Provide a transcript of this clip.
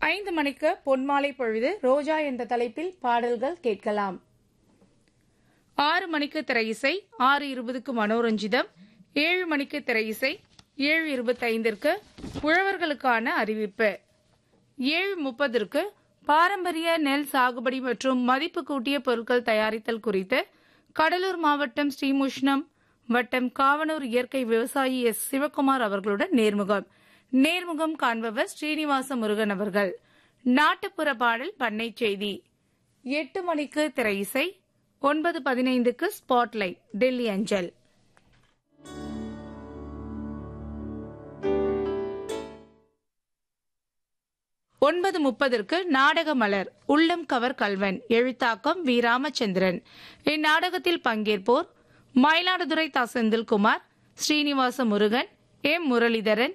ஐந்து மணிக்கு பொன்மாலை பொழுது ரோஜா என்ற தலைப்பில் பாடல்கள் கேட்கலாம் ஆறு மணிக்கு திரையிசை ஆறு இருபதுக்கு மனோரஞ்சிதம் ஏழு மணிக்கு திரையிசை ஏழு இருபத்தைந்திற்கு உழவர்களுக்கான அறிவிப்பு ஏழு முப்பதற்கு பாரம்பரிய நெல் சாகுபடி மற்றும் மதிப்பு கூட்டிய பொருட்கள் தயாரித்தல் குறித்து கடலூர் மாவட்டம் ஸ்ரீமுஷ்ணம் வட்டம் காவனூர் இயற்கை விவசாயி எஸ் சிவக்குமார் அவர்களுடன் நேர்முகம் நேர்முகம் காண்பவர் ஸ்ரீனிவாச முருகன் அவர்கள் நாட்டுப்புற பாடல் பண்ணை செய்தி எட்டு மணிக்கு திரையிசை ஒன்பது பதினைந்துக்கு ஸ்பாட்லைட் டெல்லி அஞ்சல் ஒன்பது முப்பதற்கு நாடக மலர் உள்ளம் கவர் கல்வன் எழுத்தாக்கம் வி ராமச்சந்திரன் இந்நாடகத்தில் பங்கேற்போர் மயிலாடுதுறை தா செந்தில்குமார் ஸ்ரீனிவாச முருகன் எம் முரளிதரன்